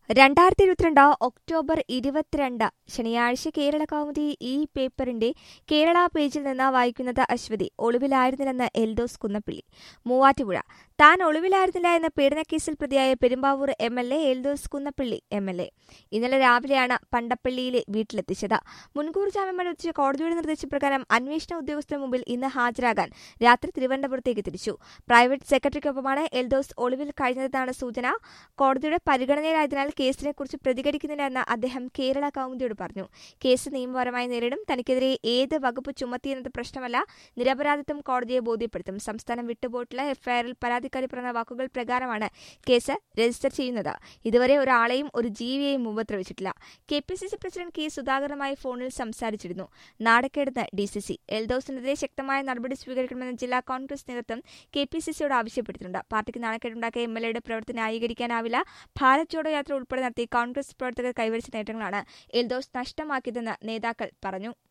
രണ്ടായിരത്തി ഇരുപത്തിരണ്ട് ഒക്ടോബർ ഇരുപത്തിരണ്ട് ശനിയാഴ്ച കേരള കൗമുദി ഈ പേപ്പറിന്റെ കേരള പേജിൽ നിന്ന് വായിക്കുന്നത് അശ്വതി ഒളിവിലായിരുന്നില്ലെന്ന് എൽദോസ് കുന്നപ്പിള്ളി മൂവാറ്റുപുഴ താൻ ഒളിവിലായിരുന്നില്ല എന്ന പീഡനക്കേസിൽ പ്രതിയായ Perumbavoor M L A Eldhose Kunnappilly M L A ഇന്നലെ രാവിലെയാണ് പണ്ടപ്പള്ളിയിലെ വീട്ടിലെത്തിച്ചത് മുൻകൂർ ജാമ്യം അനുവദിച്ച കോടതിയുടെ നിർദ്ദേശപ്രകാരം അന്വേഷണ ഉദ്യോഗസ്ഥരുടെ മുമ്പിൽ ഇന്ന് ഹാജരാകാൻ രാത്രി തിരുവനന്തപുരത്തേക്ക് തിരിച്ചു പ്രൈവറ്റ് സെക്രട്ടറിക്കൊപ്പമാണ് എൽദോസ് ഒളിവിൽ കഴിഞ്ഞതെന്നാണ് സൂചന കോടതിയുടെ പരിഗണനയിലായതിനാൽ കേസിനെക്കുറിച്ച് പ്രതികരിക്കുന്നില്ല എന്ന് അദ്ദേഹം കേരള കൗമുദിയോട് പറഞ്ഞു കേസ് നിയമപരമായി നേരിടും തനിക്കെതിരെ ഏത് വകുപ്പ് ചുമത്തിയെന്നത് പ്രശ്നമല്ല നിരപരാധിത്വം കോടതിയെ ബോധ്യപ്പെടുത്തും സംസ്ഥാനം വിട്ടുപോയിട്ടുള്ള എഫ്ഐആറിൽ പരാതിക്കാരി പറഞ്ഞ വാക്കുകൾ പ്രകാരമാണ് കേസ് രജിസ്റ്റർ ചെയ്യുന്നത് ഇതുവരെ ഒരാളെയും ഒരു ജീവിയെയും ഉപദ്രവിച്ചിട്ടില്ല K P C C president K സുധാകരനുമായി ഫോണിൽ സംസാരിച്ചിരുന്നു നാടക്കേടുന്ന ഡി സി സി എൽദോസിനെതിരെ ശക്തമായ നടപടി സ്വീകരിക്കണമെന്ന് ജില്ലാ കോൺഗ്രസ് നേതൃത്വം കെ പി സി സിയോട് ആവശ്യപ്പെട്ടിട്ടുണ്ട് പാർട്ടിക്ക് നാണക്കേടുണ്ടാക്കിയ എം എൽ എയുടെ പ്രവർത്തനം ന്യായീകരിക്കാനാവില്ല ഭാരത് ജോഡോ യാത്ര ഉൾപ്പെടെ നടത്തി കോൺഗ്രസ് പ്രവർത്തകർ കൈവരിച്ച നേട്ടങ്ങളാണ് എൽദോസ് നഷ്ടമാക്കിയതെന്ന് നേതാക്കൾ പറഞ്ഞു